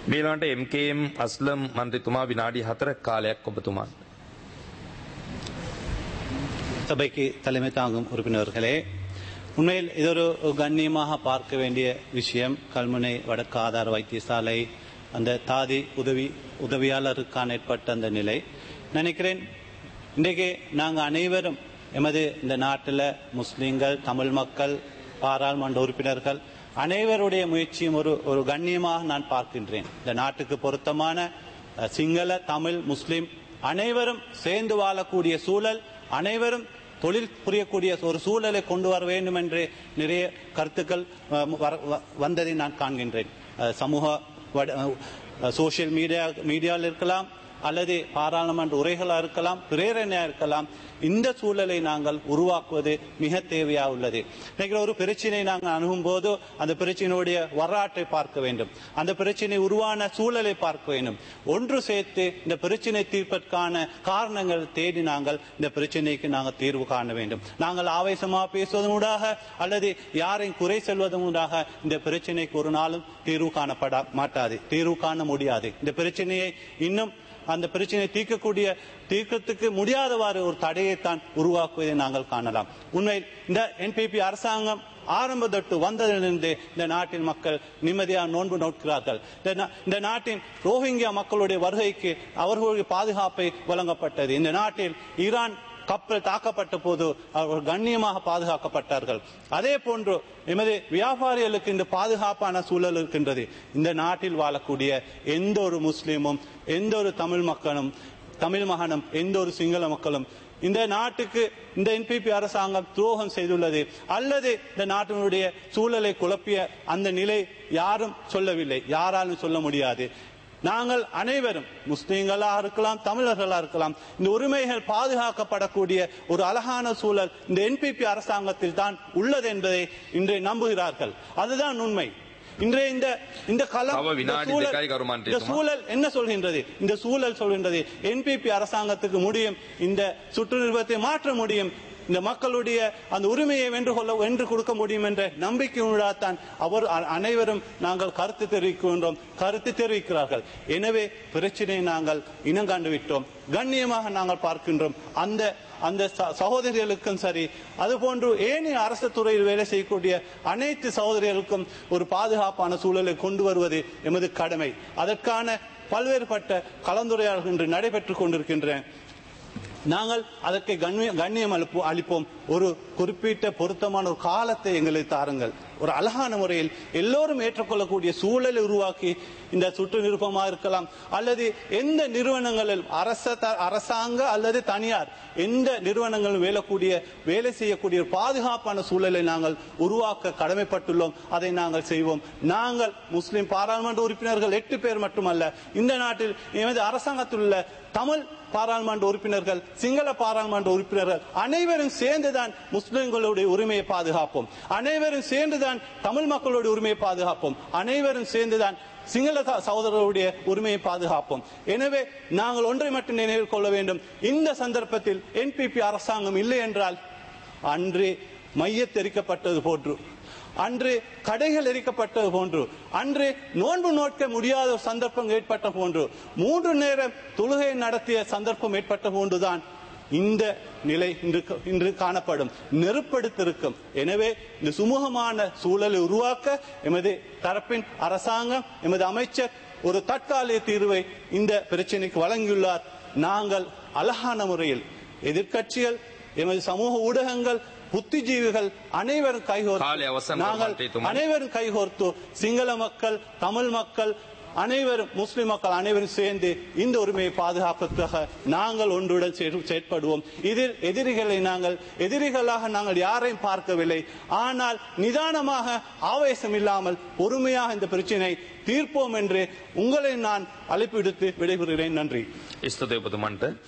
මේලාට MKM අස්ලම් මන්ත්‍රතුමා විනාඩි හතරක් කාලයක් ඔබතුමාට. சபைக்கு தலைமை தாங்கும் உறுப்பினர்களே உண்மையில் இது ஒரு கண்ணியமாக பார்க்க வேண்டிய விஷயம் கல்முனை வடக்கு ஆதார வைத்தியசாலை அந்த தாதி உதவி உதவியாளருக்கான ஏற்பட்ட அந்த நிலை நினைக்கிறேன் இன்றைக்கு நாங்கள் அனைவரும் எமது இந்த நாட்டில் முஸ்லீம்கள் தமிழ் மக்கள் பாராளுமன்ற உறுப்பினர்கள் அனைவருடைய முயற்சியும் ஒரு ஒரு கண்ணியமாக நான் பார்க்கின்றேன் இந்த நாட்டுக்கு பொருத்தமான அஹ், சிங்கள தமிழ் முஸ்லிம் அனைவரும் சேர்ந்து வாழக்கூடிய சூழல் அனைவரும் தொழில் புரியக்கூடிய ஒரு சூழலை கொண்டு வர வேண்டும் என்று நிறைய கருத்துக்கள் அஹ், வர- வ- வந்ததை நான் காண்கின்றேன் அஹ், சமூக வட- அஹ், சோசியல் மீடியா மீடியாவில் இருக்கலாம் அல்லது பாராளுமன்ற உரைகளாக இருக்கலாம் பிரேரணையா இருக்கலாம் இந்த சூழலை நாங்கள் உருவாக்குவது மிக தேவையா உள்ளது இன்னைக்கு ஒரு பிரச்சனை நாங்கள் அணுகும் போது அந்த பிரச்சனையுடைய வரலாற்றை பார்க்க வேண்டும் அந்த பிரச்சனை உருவான சூழலை பார்க்க வேண்டும் ஒன்று சேர்த்து இந்த பிரச்சனை தீர்ப்பதற்கான காரணங்கள் தேடி நாங்கள் இந்த பிரச்சனைக்கு நாங்கள் தீர்வு காண வேண்டும் நாங்கள் ஆவேசமாக பேசுவதன் ஊடாக அல்லது யாரையும் குறை செல்வதன் ஊடாக இந்த பிரச்சனைக்கு ஒரு நாளும் தீர்வு காணப்பட மாட்டாது தீர்வு காண முடியாது இந்த பிரச்சனையை இன்னும் அந்த பிரச்சனையை தீர்க்கக்கூடிய தீர்க்கத்துக்கு முடியாதவாறு ஒரு தடையைத்தான் உருவாக்குவதை நாங்கள் காணலாம் உண்மையில் இந்த என்பிபி அரசாங்கம் ஆரம்ப தொட்டு வந்ததிலிருந்து இந்த நாட்டின் மக்கள் நிம்மதியாக நோன்பு நோக்கிறார்கள் இந்த நா- இந்த நாட்டின் ரோஹிங்கியா மக்களுடைய வருகைக்கு அவர்களுடைய பாதுகாப்பை வழங்கப்பட்டது இந்த நாட்டில் ஈரான் கப்பல் தாக்கப்பட்ட போது அவர்கள் கண்ணியமாக பாதுகாக்கப்பட்டார்கள் அதே போன்று எமது வியாபாரிகளுக்கு இந்த பாதுகாப்பான சூழல் இருக்கின்றது இந்த நாட்டில் வாழக்கூடிய எந்த ஒரு முஸ்லீமும் எந்த ஒரு தமிழ் மக்களும் தமிழ் மகனும் எந்த ஒரு சிங்கள மக்களும் இந்த நாட்டுக்கு இந்த என்பிபி அரசாங்கம் துரோகம் செய்துள்ளது அல்லது இந்த நாட்டினுடைய சூழலை குழப்பிய அந்த நிலை யாரும் சொல்லவில்லை யாராலும் சொல்ல முடியாது நாங்கள் அனைவரும் முஸ்லீம்களாக இருக்கலாம் தமிழர்களாக இருக்கலாம் இந்த உரிமைகள் பாதுகாக்கப்படக்கூடிய ஒரு அழகான சூழல் இந்த என்பிபி அரசாங்கத்தில் தான் உள்ளது என்பதை இன்றைய நம்புகிறார்கள் அதுதான் உண்மை இன்றைய இந்த இந்த களம் தவ இந்த வினாடி சூழல்- දෙකයි ගරු මන්ත්‍රී இந்த තුමා. சூழல் என்ன சொல்கின்றது இந்த சூழல் சொல்கின்றது என்பிபி அரசாங்கத்துக்கு முடியும் இந்த சுற்று நிறுவனத்தை மாற்ற முடியும் இந்த மக்களுடைய அந்த உரிமையை வென்று கொள்ள வென்று கொடுக்க முடியும் என்ற நம்பிக்கையுடன் அவர் அ- அனைவரும் நாங்கள் கருத்து தெரிவிக்கின்றோம் கருத்து தெரிவிக்கிறார்கள் எனவே பிரச்சனையை நாங்கள் இனங்காண்டு விட்டோம் கண்ணியமாக நாங்கள் பார்க்கின்றோம் அந்த அந்த ச- சகோதரிகளுக்கும் சரி அதுபோன்று ஏனைய அரசு துறையில் வேலை செய்யக்கூடிய அனைத்து சகோதரிகளுக்கும் ஒரு பாதுகாப்பான சூழலை கொண்டு வருவது எமது கடமை அதற்கான பல்வேறுபட்ட கலந்துரையாடல்கள் இன்று நடைபெற்றுக் கொண்டிருக்கின்றன நாங்கள் அதற்கு கண்ணிய- கண்ணியம் அளிப்போ- அளிப்போம் ஒரு குறிப்பிட்ட பொருத்தமான ஒரு காலத்தை எங்களுக்கு தாருங்கள் ஒரு அழகான முறையில் எல்லோரும் ஏற்றுக்கொள்ளக்கூடிய சூழலை உருவாக்கி இந்த சுற்று நிருபமாக இருக்கலாம் அல்லது எந்த நிறுவனங்களில் அரச த- அரசாங்க அல்லது தனியார் எந்த நிறுவனங்களும் வேலக்கூடிய வேலை செய்யக்கூடிய ஒரு பாதுகாப்பான சூழலை நாங்கள் உருவாக்க கடமைப்பட்டுள்ளோம் அதை நாங்கள் செய்வோம் நாங்கள் முஸ்லிம் பாராளுமன்ற உறுப்பினர்கள் எட்டு பேர் மட்டுமல்ல இந்த நாட்டில் எமது அரசாங்கத்தில் உள்ள தமிழ் பாராளுமன்ற உறுப்பினர்கள் சிங்கள பாராளுமன்ற உறுப்பினர்கள் அனைவரும் சேர்ந்துதான் முஸ்லிம்களுடைய உரிமையை பாதுகாப்போம் அனைவரும் சேர்ந்துதான் தமிழ் மக்களுடைய உரிமையை பாதுகாப்போம் அனைவரும் சேர்ந்துதான் சிங்கள ச- சகோதரர்களுடைய உரிமையை பாதுகாப்போம் எனவே நாங்கள் ஒன்றை மட்டும் நினைவில் கொள்ள வேண்டும் இந்த சந்தர்ப்பத்தில் என்பிபி அரசாங்கம் இல்லை என்றால் அன்று மையத்தெரிக்கப்பட்டது போன்று அன்று கடைகள் எரிக்கப்பட்டது போன்று அன்று நோன்பு நோக்க முடியாத ஒரு சந்தர்ப்பம் ஏற்பட்ட போன்று மூன்று நேரம் தொழுகை நடத்திய சந்தர்ப்பம் ஏற்பட்ட போன்றுதான் இந்த நிலை இன்று இன்று காணப்படும் நெருப்படுத்திருக்கும் எனவே இந்த சுமூகமான சூழலை உருவாக்க எமது தரப்பின் அரசாங்கம் எமது அமைச்சர் ஒரு தற்காலிக தீர்வை இந்த பிரச்சனைக்கு வழங்கியுள்ளார் நாங்கள் அழகான முறையில் எதிர்க்கட்சிகள் எமது சமூக ஊடகங்கள் புத்திஜீவிகள் அனைவரும் காலை கைகோர்த்து அவசரம் நாங்கள் மன்றித் துமன். அனைவரும் கைகோர்த்து சிங்கள மக்கள் தமிழ் மக்கள் அனைவரும் முஸ்லிம் மக்கள் அனைவரும் சேர்ந்து இந்த உரிமையை பாதுகாப்பதற்காக நாங்கள் ஒன்றுடன் செயல்- செயற்படுவோம் இதில் எதிரிகளை நாங்கள் எதிரிகளாக நாங்கள் யாரையும் பார்க்கவில்லை ஆனால் நிதானமாக ஆவேசம் இல்லாமல் பொறுமையாக இந்த பிரச்சனை தீர்ப்போம் என்று உங்களை நான் அழைப்பு விடுத்து விடைபெறுகிறேன் நன்றி ස්තුතියි ඔබතුමන්ට